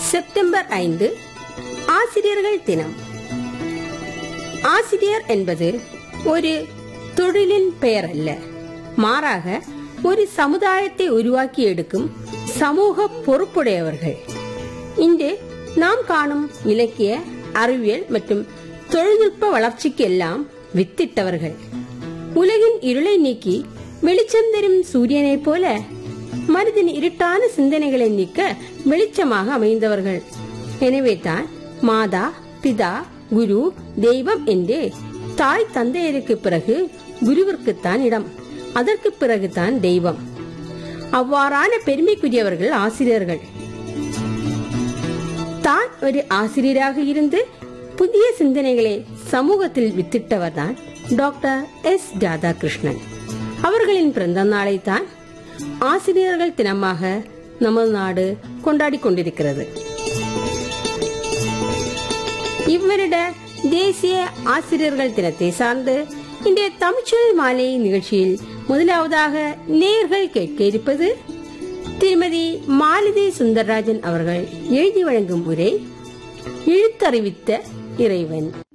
September ஐந்து ஆசிரியர்கள் தினம் ஆசிரியர் என்பது ஒரு தொழிலின் பெயர் அல்ல மாறாக ஒரு சமுதாயத்தை உருவாக்கி எடுக்கும் சமூக பொறுப்புடையவர்கள் இன்று நாம் காணும் இலக்கிய அறிவியல் மற்றும் தொழில்நுட்ப வளர்ச்சிக்கு எல்லாம் வித்திட்டவர்கள் உலகின் இருளை நீக்கி வெளிச்சம் தரும் சூரியனைப் போல மனிதன் இருட்டான சிந்தனைகளை நீக்க வெளிச்சமாக அமைந்தவர்கள் எனவே தான் மாதா பிதா குரு தெய்வம் என்று தாய் தந்தையருக்கு பிறகு குருவிற்குத்தான் இடம் அதற்கு பிறகுதான் தெய்வம் அவ்வாறான பெருமைக்குரியவர்கள் ஆசிரியர்கள் தான் ஒரு ஆசிரியராக இருந்து புதிய சிந்தனைகளை சமூகத்தில் வித்திட்டவர்தான் டாக்டர் எஸ் ராதாகிருஷ்ணன் அவர்களின் பிறந்த நாளை தான் ஆசிரியர்கள் தினமாக நமது நாடு கொண்டாடி கொண்டிருக்கிறது இவ்வருட தேசிய ஆசிரியர்கள் தினத்தை சார்ந்து இன்றைய தமிழ்ச்சொல் மாலை நிகழ்ச்சியில் முதலாவதாக நேர்கள் கேட்க இருப்பது திருமதி மாலதி சுந்தரராஜன் அவர்கள் எழுதி வழங்கும் உரை இழுத்தறிவித்த இறைவன்